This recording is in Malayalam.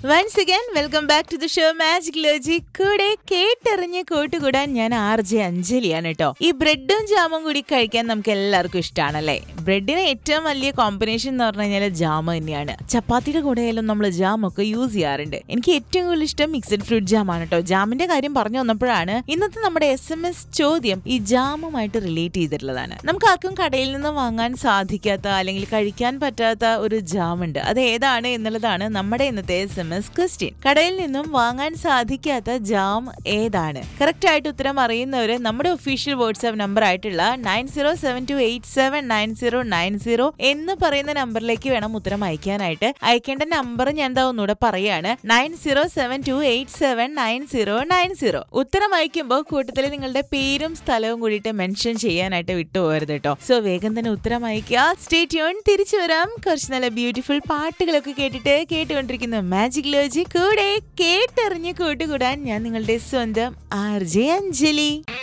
once again welcome back to the show magic logic കൂടെ കേട്ടെറിഞ്ഞ് കൂട്ടുകൂടാൻ ഞാൻ ആർ ജെ അഞ്ജലിയാണ് കേട്ടോ ഈ ബ്രെഡും ജാമും കൂടി കഴിക്കാൻ നമുക്ക് എല്ലാവർക്കും ഇഷ്ടമാണല്ലേ ബ്രെഡിന് ഏറ്റവും വലിയ കോമ്പിനേഷൻ എന്ന് പറഞ്ഞു കഴിഞ്ഞാൽ ജാം തന്നെയാണ് ചപ്പാത്തിയുടെ കൂടെയായാലും നമ്മൾ ജാം ഒക്കെ യൂസ് ചെയ്യാറുണ്ട് എനിക്ക് ഏറ്റവും കൂടുതൽ ഇഷ്ടം മിക്സഡ് ഫ്രൂട്ട് ജാം ആണ് കേട്ടോ ജാമിന്റെ കാര്യം പറഞ്ഞു വന്നപ്പോഴാണ് ഇന്നത്തെ നമ്മുടെ എസ് എം എസ് ചോദ്യം ഈ ജാമുമായിട്ട് റിലേറ്റ് ചെയ്തിട്ടുള്ളതാണ് നമുക്ക് ആർക്കും കടയിൽ നിന്ന് വാങ്ങാൻ സാധിക്കാത്ത അല്ലെങ്കിൽ കഴിക്കാൻ പറ്റാത്ത ഒരു ജാം ഉണ്ട് അത് ഏതാണ് എന്നുള്ളതാണ് നമ്മുടെ ഇന്നത്തെ എസ് എം എസ് ക്വസ്റ്റ്യൻ കടയിൽ നിന്നും വാങ്ങാൻ സാധിക്കാത്ത ജാം ഏതാണ് കറക്റ്റ് ആയിട്ട് ഉത്തരം അറിയുന്നവര് നമ്മുടെ ഒഫീഷ്യൽ വാട്സ്ആപ്പ് നമ്പർ ആയിട്ടുള്ള nine zero seven two eight seven nine zero nine zero എന്ന് പറയുന്ന നമ്പറിലേക്ക് വേണം ഉത്തരം അയക്കാനായിട്ട് അയക്കേണ്ട നമ്പർ ഞാൻ എന്താ ഒന്നുകൂടെ പറയാണ് nine zero seven two eight seven nine zero nine zero ഉത്തരം അയക്കുമ്പോൾ കൂട്ടത്തിൽ നിങ്ങളുടെ പേരും സ്ഥലവും കൂടിയിട്ട് മെൻഷൻ ചെയ്യാനായിട്ട് വിട്ടുപോകരുത് കേട്ടോ സോ വേഗം തന്നെ ഉത്തരം അയക്കുക സ്റ്റേ ട്യൂൺ തിരിച്ചു വരാം കുറച്ച് നല്ല ബ്യൂട്ടിഫുൾ പാട്ടുകളൊക്കെ കേട്ടിട്ട് കേട്ടുകൊണ്ടിരിക്കുന്ന മാജിക് ലോജി കൂടെ കേട്ടെറിഞ്ഞ് കൂട്ടുകൂടാൻ ഞാൻ നിങ്ങളുടെ സ്വന്തം ആർ ജെ അഞ്ജലി